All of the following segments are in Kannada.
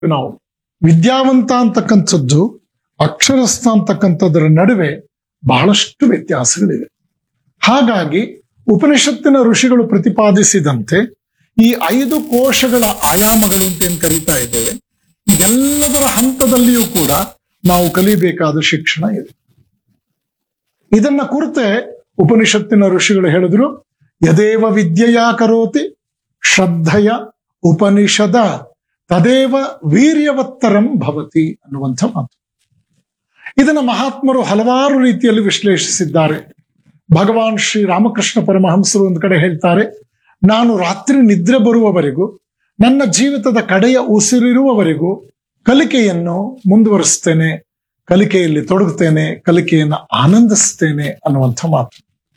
ನಾವು ವಿದ್ಯಾವಂತ ಅಂತಕ್ಕಂಥದ್ದು ಅಕ್ಷರಸ್ಥ ಅಂತಕ್ಕಂಥದ್ರ ನಡುವೆ ಬಹಳಷ್ಟು ವ್ಯತ್ಯಾಸಗಳಿವೆ ಹಾಗಾಗಿ ಉಪನಿಷತ್ತಿನ ಋಷಿಗಳು ಪ್ರತಿಪಾದಿಸಿದಂತೆ ಈ ಐದು ಕೋಶಗಳ ಆಯಾಮಗಳು ಅಂತ ಏನ್ ಕರೀತಾ ಇದ್ದೇವೆ ಎಲ್ಲದರ ಹಂತದಲ್ಲಿಯೂ ಕೂಡ ನಾವು ಕಲಿಬೇಕಾದ ಶಿಕ್ಷಣ ಇದೆ ಇದನ್ನ ಕುರಿತೆ ಉಪನಿಷತ್ತಿನ ಋಷಿಗಳು ಹೇಳಿದ್ರು ಯದೇವ ವಿದ್ಯೆಯ ಕರೋತಿ ಶ್ರದ್ಧೆಯ ಉಪನಿಷದ ತದೇವ ವೀರ್ಯವತ್ತರಂ ಭವತಿ ಅನ್ನುವಂಥ ಮಾತು ಇದನ್ನ ಮಹಾತ್ಮರು ಹಲವಾರು ರೀತಿಯಲ್ಲಿ ವಿಶ್ಲೇಷಿಸಿದ್ದಾರೆ ಭಗವಾನ್ ಶ್ರೀ ರಾಮಕೃಷ್ಣ ಪರಮಹಂಸರು ಒಂದು ಕಡೆ ಹೇಳ್ತಾರೆ ನಾನು ರಾತ್ರಿ ನಿದ್ರೆ ಬರುವವರೆಗೂ ನನ್ನ ಜೀವಿತದ ಕಡೆಯ ಉಸಿರಿರುವವರೆಗೂ ಕಲಿಕೆಯನ್ನು ಮುಂದುವರಿಸ್ತೇನೆ ಕಲಿಕೆಯಲ್ಲಿ ತೊಡಗುತ್ತೇನೆ ಕಲಿಕೆಯನ್ನು ಆನಂದಿಸ್ತೇನೆ ಅನ್ನುವಂಥ ಮಾತು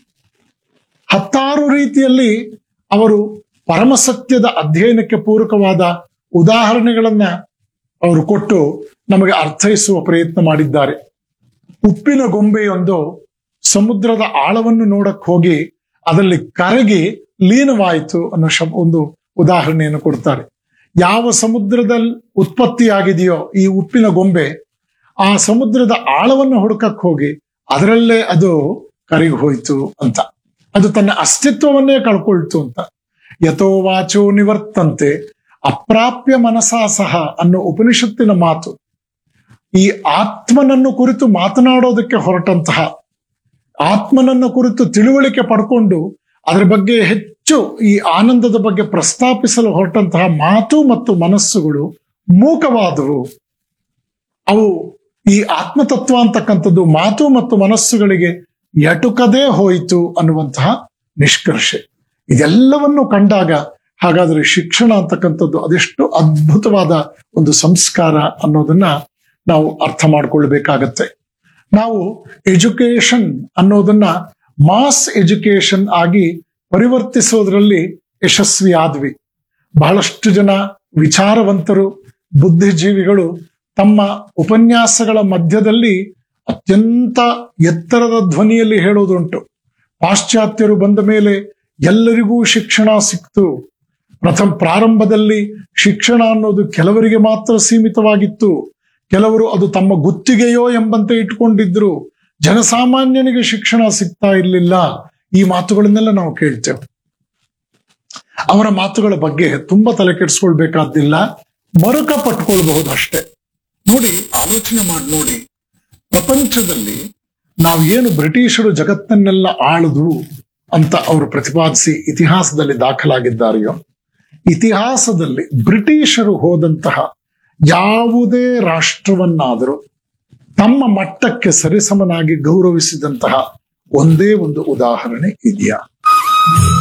ಹತ್ತಾರು ರೀತಿಯಲ್ಲಿ ಅವರು ಪರಮಸತ್ಯದ ಅಧ್ಯಯನಕ್ಕೆ ಪೂರಕವಾದ ಉದಾಹರಣೆಗಳನ್ನ ಅವರು ಕೊಟ್ಟು ನಮಗೆ ಅರ್ಥೈಸುವ ಪ್ರಯತ್ನ ಮಾಡಿದ್ದಾರೆ ಉಪ್ಪಿನ ಗೊಂಬೆಯೊಂದು ಸಮುದ್ರದ ಆಳವನ್ನು ನೋಡಕ್ ಹೋಗಿ ಅದರಲ್ಲಿ ಕರಗಿ ಲೀನವಾಯಿತು ಅನ್ನೋ ಶಬ್ ಒಂದು ಉದಾಹರಣೆಯನ್ನು ಕೊಡ್ತಾರೆ ಯಾವ ಸಮುದ್ರದಲ್ಲಿ ಉತ್ಪತ್ತಿಯಾಗಿದೆಯೋ ಈ ಉಪ್ಪಿನ ಗೊಂಬೆ ಆ ಸಮುದ್ರದ ಆಳವನ್ನು ಹುಡುಕಕ್ ಹೋಗಿ ಅದರಲ್ಲೇ ಅದು ಕರಗಿ ಹೋಯ್ತು ಅಂತ ಅದು ತನ್ನ ಅಸ್ತಿತ್ವವನ್ನೇ ಕಳ್ಕೊಳ್ತು ಅಂತ ಯಥೋ ವಾಚೋ ನಿವರ್ತಂತೆ ಅಪ್ರಾಪ್ಯ ಮನಸಾ ಸಹ ಅನ್ನೋ ಉಪನಿಷತ್ತಿನ ಮಾತು ಈ ಆತ್ಮನನ್ನು ಕುರಿತು ಮಾತನಾಡೋದಕ್ಕೆ ಹೊರಟಂತಹ ಆತ್ಮನನ್ನು ಕುರಿತು ತಿಳುವಳಿಕೆ ಪಡ್ಕೊಂಡು ಅದರ ಬಗ್ಗೆ ಹೆಚ್ಚು ಈ ಆನಂದದ ಬಗ್ಗೆ ಪ್ರಸ್ತಾಪಿಸಲು ಹೊರಟಂತಹ ಮಾತು ಮತ್ತು ಮನಸ್ಸುಗಳು ಮೂಕವಾದವು ಅವು ಈ ಆತ್ಮತತ್ವ ಅಂತಕ್ಕಂಥದ್ದು ಮಾತು ಮತ್ತು ಮನಸ್ಸುಗಳಿಗೆ ಎಟುಕದೇ ಹೋಯಿತು ಅನ್ನುವಂತಹ ನಿಷ್ಕರ್ಷೆ ಇದೆಲ್ಲವನ್ನು ಕಂಡಾಗ ಹಾಗಾದ್ರೆ ಶಿಕ್ಷಣ ಅಂತಕ್ಕಂಥದ್ದು ಅದೆಷ್ಟು ಅದ್ಭುತವಾದ ಒಂದು ಸಂಸ್ಕಾರ ಅನ್ನೋದನ್ನ ನಾವು ಅರ್ಥ ಮಾಡ್ಕೊಳ್ಬೇಕಾಗತ್ತೆ ನಾವು ಎಜುಕೇಶನ್ ಅನ್ನೋದನ್ನ ಮಾಸ್ ಎಜುಕೇಶನ್ ಆಗಿ ಪರಿವರ್ತಿಸೋದ್ರಲ್ಲಿ ಯಶಸ್ವಿ ಆದ್ವಿ ಬಹಳಷ್ಟು ಜನ ವಿಚಾರವಂತರು ಬುದ್ಧಿಜೀವಿಗಳು ತಮ್ಮ ಉಪನ್ಯಾಸಗಳ ಮಧ್ಯದಲ್ಲಿ ಅತ್ಯಂತ ಎತ್ತರದ ಧ್ವನಿಯಲ್ಲಿ ಹೇಳೋದುಂಟು ಪಾಶ್ಚಾತ್ಯರು ಬಂದ ಮೇಲೆ ಎಲ್ಲರಿಗೂ ಶಿಕ್ಷಣ ಸಿಕ್ತು ಪ್ರಥಮ ಪ್ರಾರಂಭದಲ್ಲಿ ಶಿಕ್ಷಣ ಅನ್ನೋದು ಕೆಲವರಿಗೆ ಮಾತ್ರ ಸೀಮಿತವಾಗಿತ್ತು ಕೆಲವರು ಅದು ತಮ್ಮ ಗುತ್ತಿಗೆಯೋ ಎಂಬಂತೆ ಇಟ್ಕೊಂಡಿದ್ರು ಜನಸಾಮಾನ್ಯನಿಗೆ ಶಿಕ್ಷಣ ಸಿಗ್ತಾ ಇರಲಿಲ್ಲ ಈ ಮಾತುಗಳನ್ನೆಲ್ಲ ನಾವು ಕೇಳ್ತೇವೆ ಅವರ ಮಾತುಗಳ ಬಗ್ಗೆ ತುಂಬಾ ತಲೆ ಕೆಡಿಸ್ಕೊಳ್ಬೇಕಾದ್ದಿಲ್ಲ ಮರುಕ ಪಟ್ಕೊಳ್ಬಹುದು ಅಷ್ಟೇ ನೋಡಿ ಆಲೋಚನೆ ಮಾಡಿ ನೋಡಿ ಪ್ರಪಂಚದಲ್ಲಿ ನಾವು ಏನು ಬ್ರಿಟಿಷರು ಜಗತ್ತನ್ನೆಲ್ಲ ಆಳಿದ್ರು ಅಂತ ಅವರು ಪ್ರತಿಪಾದಿಸಿ ಇತಿಹಾಸದಲ್ಲಿ ದಾಖಲಾಗಿದ್ದಾರೆಯೋ ಇತಿಹಾಸದಲ್ಲಿ ಬ್ರಿಟಿಷರು ಹೋದಂತಹ ಯಾವುದೇ ರಾಷ್ಟ್ರವನ್ನಾದರೂ ತಮ್ಮ ಮಟ್ಟಕ್ಕೆ ಸರಿಸಮನಾಗಿ ಗೌರವಿಸಿದಂತಹ ಒಂದೇ ಒಂದು ಉದಾಹರಣೆ ಇದೆಯಾ